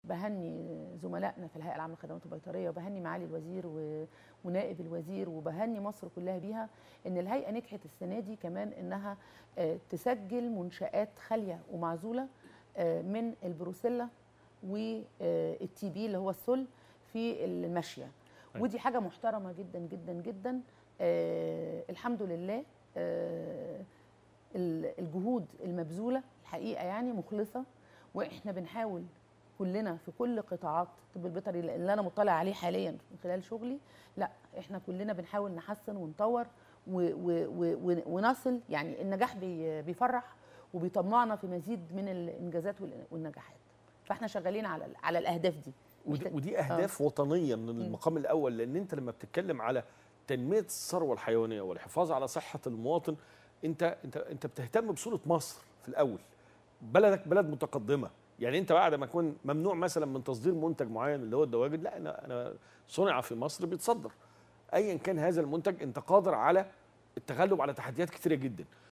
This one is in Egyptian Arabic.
بهني زملائنا في الهيئه العامه للخدمات البيطريه وبهني معالي الوزير و... ونائب الوزير وبهني مصر كلها بيها ان الهيئه نجحت السنه دي كمان انها آه، تسجل منشات خاليه ومعزوله آه، من البروسيلا والتي بي اللي هو السل في الماشيه أيوة. ودي حاجه محترمه جدا جدا جدا آه، الحمد لله آه، ال- الجهود المبذوله الحقيقه يعني مخلصه واحنا بنحاول كلنا في كل قطاعات الطب البيطري اللي انا مطلع عليه حاليا من خلال شغلي لا احنا كلنا بنحاول نحسن ونطور و و و و ونصل يعني النجاح بي بيفرح وبيطمعنا في مزيد من الانجازات وال- والنجاحات فاحنا شغالين على ال- على الاهداف دي ودي, محتاج- ودي اهداف وطنيه من مم. المقام الاول لان انت لما بتتكلم على تنميه الثروه الحيوانيه والحفاظ على صحه المواطن انت انت انت بتهتم بصوره مصر في الاول بلدك بلد متقدمه يعني انت بعد ما يكون ممنوع مثلا من تصدير منتج معين اللي هو الدواجن لا انا انا صنع في مصر بيتصدر ايا كان هذا المنتج انت قادر على التغلب على تحديات كتيره جدا